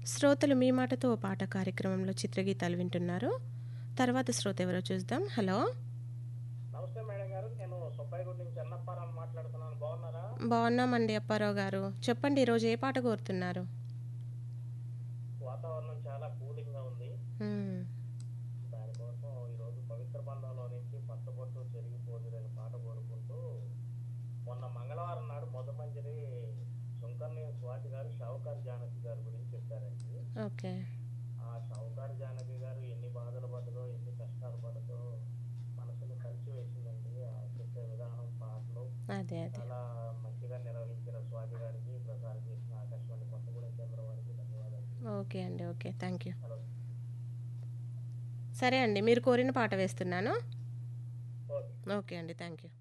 శ్రోతలు మీ మాటతో ఓ పాట కార్యక్రమంలో చిత్రగీతాలు వింటున్నారు తర్వాత శ్రోత ఎవరో చూద్దాం హలో నమస్తే మేడం గారు నేను సుబ్బాయిగూడ నుంచి అన్నప్పారావు మాట్లాడుతున్నాను బాగున్నారా బాగున్నామండి అప్పారావు గారు చెప్పండి ఈరోజు ఏ పాట కోరుతున్నారు వాతావరణం చాలా కూలింగ్ గా ఉంది మ్మ్. దానికోసం ఈరోజు పవిత్ర బంధంలో నుంచి పచ్చబొట్టు చెరిగిపోతున్న పాట కోరుకుంటూ మొన్న మంగళవారం నాడు మొదమంజరి సుంకర్ని స్వాతి గారు షావుకార్ జానకి గారి గురించి చెప్పారండి ఓకే ఆ షావుకార్ జానకి గారు ఎన్ని బాధలు పడదో ఎన్ని కష్టాలు పడదో మనసుని కలిసి వేసిందండి ఆ చెప్పే విధానం పాటలు అదే అదే చాలా మంచిగా నిర్వహించిన స్వాతి గారికి ప్రసారం చేసిన ఆకాశవాణి కొత్తగూడెం కేంద్రం వారికి ధన్యవాదాలు ఓకే అండి ఓకే థ్యాంక్ యూ హలో సరే అండి మీరు కోరిన పాట వేస్తున్నాను ఓకే ఓకే అండి థ్యాంక్ యూ